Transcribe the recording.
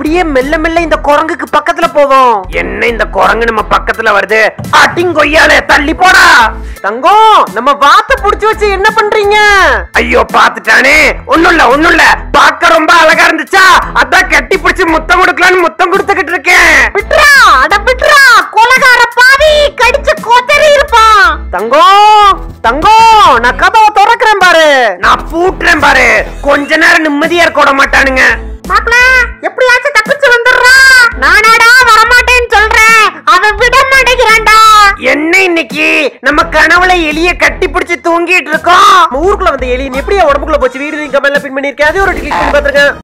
அப்படியே மெல்ல மெல்ல இந்த குரங்குக்கு பக்கத்துல போவோம் என்ன இந்த குரங்கு நம்ம பக்கத்துல வருது அட்டிங்கொய்யால தள்ளி போடா தங்கம் நம்ம வாத்த புடிச்சு வச்சு என்ன பண்றீங்க ஐயோ பாத்துட்டானே ஒண்ணும் இல்ல ஒண்ணும் இல்ல பார்க்க ரொம்ப அழகா இருந்துச்சா அதான் கட்டி பிடிச்சு முத்தம் கொடுக்கலான்னு முத்தம் கொடுத்துக்கிட்டு இருக்கேன் விட்றா அட விட்றா கொலகார பாவி கடிச்சு கோத்தறி இருப்பான் தங்கம் தங்கம் நான் கதவை திறக்கிறேன் பாரு நான் பூட்டுறேன் பாரு கொஞ்ச நேரம் நிம்மதியா இருக்க விட மாட்டானுங்க மாப்ள எப்படியாச்சும் தப்பிச்சு வந்துடுறா நானாடா வரமாட்டேன்னு சொல்றேன் அவன் விட மாட்டேங்கிறான்டா என்ன இன்னைக்கு நம்ம கனவுல எலிய கட்டி பிடிச்சு தூங்கிட்டு இருக்கோம் நம்ம ஊருக்குள்ள வந்த எலி எப்படியா உடம்புக்குள்ள போச்சு வீடு நீங்க மேல பின் பண்ணிருக்கேன் அதே ஒரு கிளிக் பண்ணி பாத்துருக்கேன்